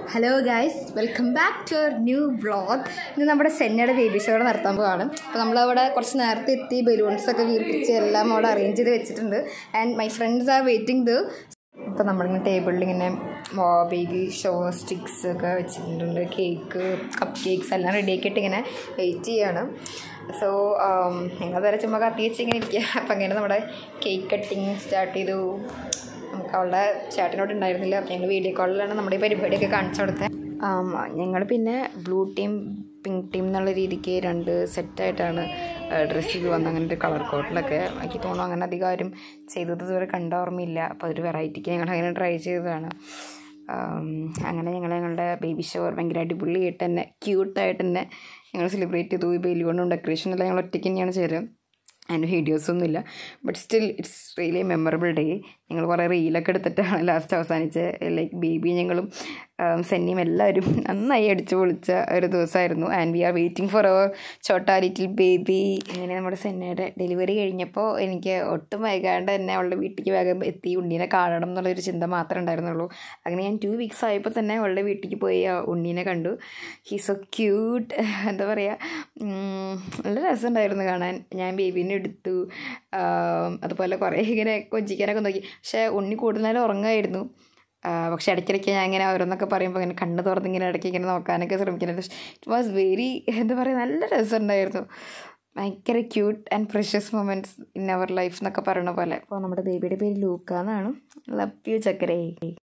hello guys welcome back to our new vlog ഇന്ന് നമ്മുടെ സെന്നയുടെ baby show നടത്താൻ പോവാണ് അപ്പോൾ നമ്മളവിടെ കുറച്ച് നേരത്തെ എത്തി ബലൂൺസ് ഒക്കെ വീർപ്പിച്ച് എല്ലാം അവിടെ അറേഞ്ച് ചെയ്ത് വെച്ചിട്ടുണ്ട് and my friends are waiting the ഇപ്പോൾ നമ്മളിങ്ങനെ ടേബിളിൽ ഇങ്ങനെ ബേബി ഷോ സ്റ്റിക്സ് ഒക്കെ വെച്ചിട്ടുണ്ട് കേക്ക് കപ്പ് കേക്ക്സ് എല്ലാം റെഡി ആക്കിയിട്ട് ഇങ്ങനെ വെയിറ്റ് ചെയ്യാണ് സോ ഞങ്ങൾ വരെ ചുമ്മാ കത്തി വെച്ച് ഇങ്ങനെ ഇരിക്കുക അപ്പം അങ്ങനെ നമ്മുടെ കേക്ക് കട്ടിങ് സ്റ്റാർട്ട് ചെയ്തു നമുക്ക് അവളുടെ ചേട്ടനോട് ഉണ്ടായിരുന്നില്ല അപ്പം ഞങ്ങൾ വീഡിയോ കോളിലാണ് നമ്മുടെ ഈ പരിപാടിയൊക്കെ കാണിച്ചു കൊടുത്തത് ഞങ്ങൾ പിന്നെ ബ്ലൂ ടീം പിങ്ക് ടീം എന്നുള്ള രീതിക്ക് രണ്ട് സെറ്റായിട്ടാണ് ഡ്രസ്സ് ചെയ്ത് വന്നത് അങ്ങനെ ഒരു കളർ കോട്ടിലൊക്കെ എനിക്ക് തോന്നുന്നു അങ്ങനെ അധികം ആരും ചെയ്തത് ഇതുവരെ കണ്ട ഓർമ്മയില്ല അപ്പോൾ അതൊരു വെറൈറ്റിക്ക് ഞങ്ങൾ അങ്ങനെ ട്രൈ ചെയ്തതാണ് അങ്ങനെ ഞങ്ങൾ ഞങ്ങളുടെ ബേബി ഷവർ ഭയങ്കര അടിപൊളിയായിട്ട് തന്നെ ക്യൂട്ടായിട്ട് തന്നെ ഞങ്ങൾ സെലിബ്രേറ്റ് ചെയ്തു ഈ ബെലിയോണ്ടും ഡെക്കറേഷൻ എല്ലാം ഞങ്ങൾ ഒറ്റയ്ക്ക് തന്നെയാണ് ചേരുക അതിൻ്റെ വീഡിയോസൊന്നുമില്ല but still it's really memorable day ഞങ്ങൾ കുറേ റീലൊക്കെ എടുത്തിട്ടാണ് ലാസ്റ്റ് അവസാനിച്ച് ലൈക്ക് ബേബി ഞങ്ങളും സെന്നിയും എല്ലാവരും നന്നായി അടിച്ചു പൊളിച്ച ഒരു ദിവസമായിരുന്നു and we are waiting for our ചോട്ടാ ലിറ്റിൽ ബേബി ഇങ്ങനെ നമ്മുടെ സെന്നയുടെ ഡെലിവറി കഴിഞ്ഞപ്പോൾ എനിക്ക് ഒട്ടും വൈകാണ്ട് തന്നെ അവളുടെ വീട്ടിലേക്ക് വേഗം എത്തി ഉണ്ണീനെ കാണണം എന്നുള്ളൊരു ചിന്ത മാത്രമേ ഉണ്ടായിരുന്നുള്ളൂ അങ്ങനെ ഞാൻ ടു വീക്സ് ആയപ്പോൾ തന്നെ അവളുടെ വീട്ടിലേക്ക് പോയി ആ ഉണ്ണീനെ കണ്ടു ഹീ സോ ക്യൂട്ട് എന്താ പറയുക നല്ല രസമുണ്ടായിരുന്നു കാണാൻ ഞാൻ ബേബീനെ എടുത്തു അതുപോലെ കുറേ ഇങ്ങനെ കൊഞ്ചിക്കാനൊക്കെ നോക്കി പക്ഷേ ഉണ്ണി കൂടുതലും ഉറങ്ങുമായിരുന്നു പക്ഷേ ഇടയ്ക്കിടയ്ക്ക് ഞാൻ ഇങ്ങനെ ഓരോന്നൊക്കെ പറയുമ്പോൾ ഇങ്ങനെ കണ്ണ് തുറന്ന് ഇങ്ങനെ ഇടയ്ക്ക് ഇങ്ങനെ നോക്കാനൊക്കെ ശ്രമിക്കുന്നുണ്ട് ഇറ്റ് വാസ് വെരി എന്താ പറയുക നല്ല രസമുണ്ടായിരുന്നു ഭയങ്കര cute and precious moments in our life എന്നൊക്കെ പറയുന്ന പോലെ അപ്പോൾ നമ്മുടെ ബേബിയുടെ പേര് ലൂക്ക എന്നാണ് ലവ് യു ചക്കരേ